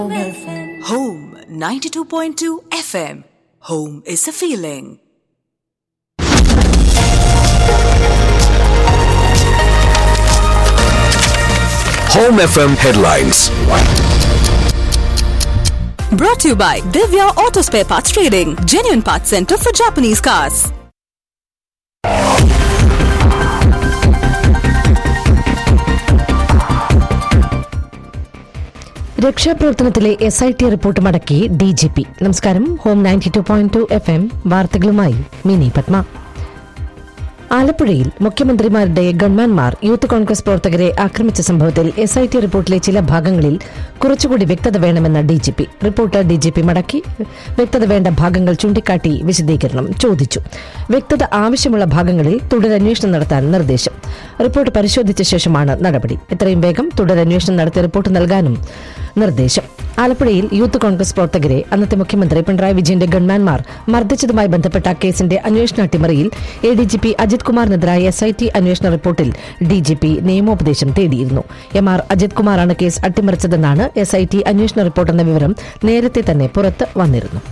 Home 92.2 FM. Home is a feeling. Home FM headlines. Brought to you by Divya Auto Spare Parts Trading, genuine parts center for Japanese cars. രക്ഷാപ്രവർത്തനത്തിലെ S I T report മടക്കി D G P നമസ്കാരം home ninety two point two F M വാർത്തകളുമായി മിനി പത്മ ആലപ്പുഴയിൽ മുഖ്യമന്ത്രിമാരുടെ ഗൺമാൻമാർ youth Congress പ്രവർത്തകരെ ആക്രമിച്ച സംഭവത്തിൽ S I T റിപ്പോർട്ടിലെ ചില ഭാഗങ്ങളിൽ കുറച്ചുകൂടി വ്യക്തത വേണമെന്ന D G P report D G P മടക്കി വ്യക്തത വേണ്ട ഭാഗങ്ങൾ ചൂണ്ടിക്കാട്ടി വിശദീകരണം ചോദിച്ചു വ്യക്തത ആവശ്യമുള്ള ഭാഗങ്ങളിൽ തുടരന്വേഷണം നടത്താൻ നിർദ്ദേശം റിപ്പോർട്ട് പരിശോധിച്ച ശേഷമാണ് നടപടി എത്രയും വേഗം തുടരന്വേഷണം നടത്തി റിപ്പോർട്ട് നൽകാനും നിർദ്ദേശം ആലപ്പുഴയിൽ യൂത്ത് കോൺഗ്രസ് പ്രവർത്തകരെ അന്നത്തെ മുഖ്യമന്ത്രി പിണറായി വിജയന്റെ ഗൺമാൻമാർ മർദ്ദിച്ചതുമായി ബന്ധപ്പെട്ട കേസിന്റെ അന്വേഷണ അട്ടിമറിയിൽ A D G P Ajith കുമാറിനെതിരായ എസ് ഐ ടി അന്വേഷണ റിപ്പോർട്ടിൽ ഡി ജി പി നിയമോപദേശം തേടിയിരുന്നു എം ആർ അജിത് കുമാറാണ് കേസ് അട്ടിമറിച്ചതെന്നാണ് എസ് ഐ ടി അന്വേഷണ റിപ്പോർട്ട് എന്ന വിവരം നേരത്തെ തന്നെ പുറത്ത് വന്നിരുന്നു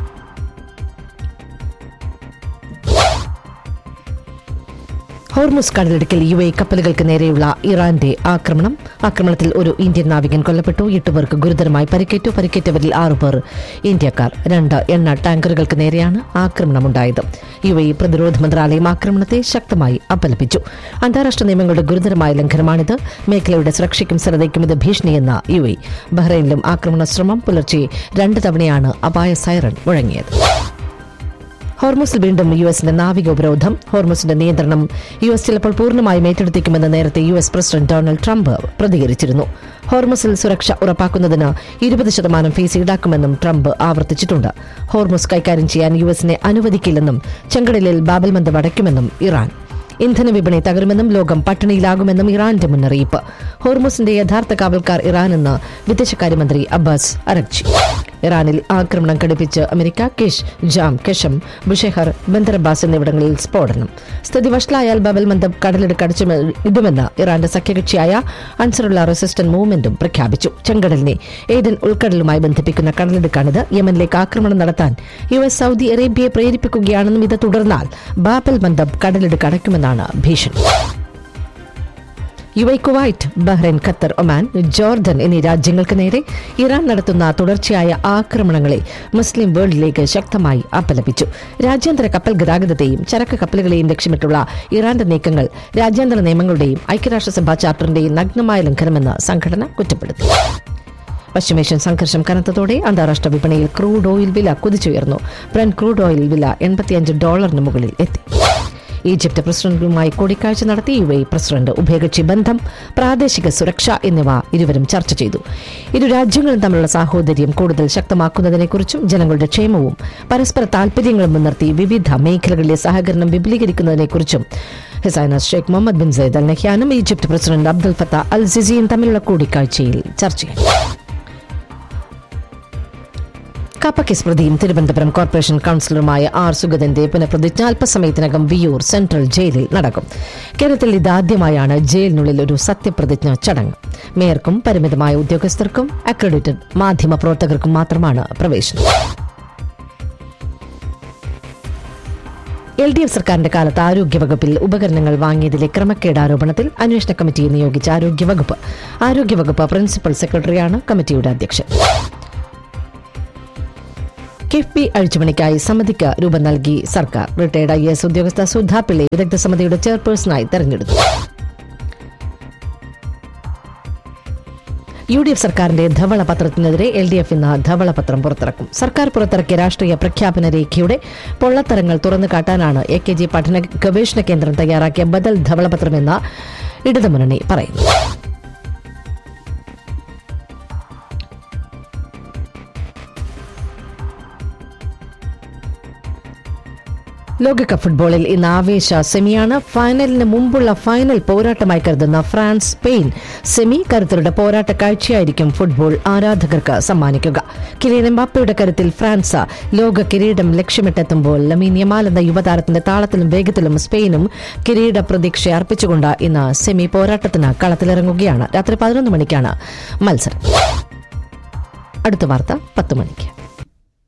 ഹോർമുസ് കടലിടുക്കിൽ യു എ കപ്പലുകൾക്ക് നേരെയുള്ള ഇറാന്റെ ആക്രമണം ആക്രമണത്തിൽ ഒരു ഇന്ത്യൻ നാവികൻ കൊല്ലപ്പെട്ടു എട്ട് പേർക്ക് ഗുരുതരമായി പരിക്കേറ്റു പരിക്കേറ്റവരിൽ ആറുപേർ ഇന്ത്യക്കാർ രണ്ട് എണ്ണ ടാങ്കറുകൾക്ക് നേരെയാണ് ആക്രമണമുണ്ടായത് യു എ പ്രതിരോധ മന്ത്രാലയം ആക്രമണത്തെ ശക്തമായി അപലപിച്ചു അന്താരാഷ്ട്ര നിയമങ്ങളുടെ ഗുരുതരമായ ലംഘനമാണിത് മേഖലയുടെ സുരക്ഷയ്ക്കും സ്ഥിരതയ്ക്കും ഇത് ഭീഷണിയെന്ന യു എ ബഹ്റൈനിലും ആക്രമണ ശ്രമം പുലർച്ചെ രണ്ട് തവണയാണ് അപായ സൈറൺ മുഴങ്ങിയത് ഹോർമോസിൽ വീണ്ടും യു എസിന്റെ നാവിക ഉപരോധം ഹോർമോസിന്റെ നിയന്ത്രണം യു എസ് ചിലപ്പോൾ പൂർണ്ണമായും ഏറ്റെടുത്തേക്കുമെന്ന് നേരത്തെ U S president Donald Trump പ്രതികരിച്ചിരുന്നു ഹോർമസിൽ സുരക്ഷ ഉറപ്പാക്കുന്നതിന് ഇരുപത് ശതമാനം ഫീസ് ഈടാക്കുമെന്നും ട്രംപ് ആവർത്തിച്ചിട്ടുണ്ട് ഹോർമസ് കൈകാര്യം ചെയ്യാൻ യു എസിനെ അനുവദിക്കില്ലെന്നും ചെങ്കടലിൽ ബാബൽമന്ദം അടയ്ക്കുമെന്നും ഇറാൻ ഇന്ധന വിപണി തകരുമെന്നും ലോകം പട്ടിണിയിലാകുമെന്നും ഇറാന്റെ മുന്നറിയിപ്പ് ഹോർമുസിന്റെ യഥാർത്ഥ കാവൽക്കാർ ഇറാനെന്ന് വിദേശകാര്യമന്ത്രി അബ്ബാസ് അറക്ചി ഇറാനിൽ ആക്രമണം ഘടിപ്പിച്ച് America Kish Jam Qeshm Bushehr Bandar Abbas എന്നിവിടങ്ങളിൽ സ്ഫോടനം സ്ഥിതി വഷളായാൽ ബബൽ മന്ദം കടലെടുക്ക് അടച്ചു ഇടുമെന്ന് ഇറാന്റെ സഖ്യകക്ഷിയായ അൻസറുള്ള റെസിസ്റ്റന്റ് മൂവ്മെന്റും പ്രഖ്യാപിച്ചു ചെങ്കടലിനെ ഏതൻ ഉൾക്കടലുമായി ബന്ധിപ്പിക്കുന്ന കടലെടുക്കാണിത് യമനിലേക്ക് ആക്രമണം നടത്താൻ യു എസ് സൗദി അറേബ്യയെ പ്രേരിപ്പിക്കുകയാണെന്നും ഇത് തുടർന്നാൽ ബാബൽ മന്ദം കടലെടുക്ക് അടയ്ക്കുമെന്നാണ് ഭീഷണി U A Kuwait Bahrain Qatar Oman Jordan എന്നീ രാജ്യങ്ങൾക്ക് നേരെ ഇറാൻ നടത്തുന്ന തുടർച്ചയായ ആക്രമണങ്ങളെ മുസ്ലിം വേൾഡ് ലീഗ് ശക്തമായി അപലപിച്ചു രാജ്യാന്തര കപ്പൽ ഗതാഗതത്തെയും ചരക്ക് കപ്പലുകളെയും ലക്ഷ്യമിട്ടുള്ള ഇറാന്റെ നീക്കങ്ങൾ രാജ്യാന്തര നിയമങ്ങളുടെയും ഐക്യരാഷ്ട്രസഭാ ചാർട്ടറിന്റെയും നഗ്നമായ ലംഘനമെന്ന് സംഘടന കുറ്റപ്പെടുത്തി പശ്ചിമേഷ്യൻ സംഘർഷം കനത്തതോടെ അന്താരാഷ്ട്ര വിപണിയിൽ ക്രൂഡ് ഓയിൽ വില കുതിച്ചുയർന്നു ബ്രന്റ് ക്രൂഡ് ഓയിൽ വില എൺപത്തിയഞ്ച് ഡോളറിന് മുകളിൽ എത്തി ഈജിപ്ത് പ്രസിഡന്റുമായി കൂടിക്കാഴ്ച നടത്തി യു എ പ്രസിഡന്റ് ഉഭയകക്ഷി ബന്ധം പ്രാദേശിക സുരക്ഷ എന്നിവ ഇരുവരും ചർച്ച ചെയ്തു ഇരു രാജ്യങ്ങളും തമ്മിലുള്ള സാഹോദര്യം കൂടുതൽ ശക്തമാക്കുന്നതിനെക്കുറിച്ചും ജനങ്ങളുടെ ക്ഷേമവും പരസ്പര താൽപര്യങ്ങളും മുൻനിർത്തി വിവിധ മേഖലകളിലെ സഹകരണം വിപുലീകരിക്കുന്നതിനെക്കുറിച്ചും ഹിസൈന Sheikh Mohammed bin Zayed Al നഹ്യാനും Egypt president Abdel Fattah al സിസിയും തമ്മിലുള്ള കൂടിക്കാഴ്ചയിൽ ചർച്ചയായി കപ്പക്കേസ് പ്രതിയും തിരുവനന്തപുരം കോർപ്പറേഷൻ കൌൺസിലറുമായ ആർ സുഗതന്റെ പുനഃപ്രതിജ്ഞ അല്പസമയത്തിനകം വിയൂർ സെൻട്രൽ ജയിലിൽ നടക്കും കേരളത്തിൽ ഇതാദ്യമായാണ് ജയിലിനുള്ളിൽ ഒരു സത്യപ്രതിജ്ഞ ചടങ്ങ് മേയർക്കും പരിമിതമായ ഉദ്യോഗസ്ഥർക്കും അക്രഡിറ്റഡ് മാധ്യമ പ്രവർത്തകർക്കും മാത്രമാണ് പ്രവേശനം എൽ ഡി എഫ് സർക്കാരിന്റെ കാലത്ത് ആരോഗ്യവകുപ്പിൽ ഉപകരണങ്ങൾ വാങ്ങിയതിലെ ക്രമക്കേട് ആരോപണത്തിൽ അന്വേഷണ കമ്മിറ്റിയെ നിയോഗിച്ച ആരോഗ്യവകുപ്പ് ആരോഗ്യവകുപ്പ് പ്രിൻസിപ്പൽ സെക്രട്ടറിയാണ് കമ്മിറ്റിയുടെ അധ്യക്ഷൻ കിഫ്ബി അഴിച്ചുപണിക്കായി സമിതിക്ക് രൂപം നൽകി സർക്കാർ റിട്ടയർഡ് ഐ എസ് ഉദ്യോഗസ്ഥ സുധാ പിള്ളെ വിദഗ്ധ സമിതിയുടെ ചെയർപേഴ്സണായി തെരഞ്ഞെടുത്തു യു ഡി എഫ് സർക്കാരിന്റെ ധവള പത്രത്തിനെതിരെ എൽ ഡി എഫ് ഇന്ന് ധവള പത്രം പുറത്തിറക്കും സർക്കാർ പുറത്തിറക്കിയ രാഷ്ട്രീയ പ്രഖ്യാപന രേഖയുടെ പൊള്ളത്തരങ്ങൾ തുറന്നു കാട്ടാനാണ് എ കെ ജി പഠന ഗവേഷണ കേന്ദ്രം തയ്യാറാക്കിയ ബദൽ ധവളപത്രമെന്ന് ഇടതുമുന്നണി പറയുന്നു ലോകകപ്പ് ഫുട്ബോളിൽ ഇന്ന് ആവേശ സെമിയാണ് ഫൈനലിന് മുമ്പുള്ള ഫൈനൽ പോരാട്ടമായി കരുതുന്ന ഫ്രാൻസ് സ്പെയിൻ സെമി കരുത്തരുടെ പോരാട്ട കാഴ്ചയായിരിക്കും ഫുട്ബോൾ ആരാധകർക്ക് സമ്മാനിക്കുക കിലിയൻ എംബാപ്പയുടെ കരുത്തിൽ ഫ്രാൻസ് ലോക കിരീടം ലക്ഷ്യമിട്ടെത്തുമ്പോൾ ലമീൻ യമാൽ എന്ന യുവതാരത്തിന്റെ താളത്തിലും വേഗത്തിലും സ്പെയിനും കിരീട പ്രതീക്ഷ അർപ്പിച്ചുകൊണ്ട് ഇന്ന് സെമി പോരാട്ടത്തിന് കളത്തിലിറങ്ങുകയാണ് രാത്രി പതിനൊന്ന് മണിക്കാണ് മത്സരം അടുത്ത വാർത്ത പത്ത് മണിക്ക്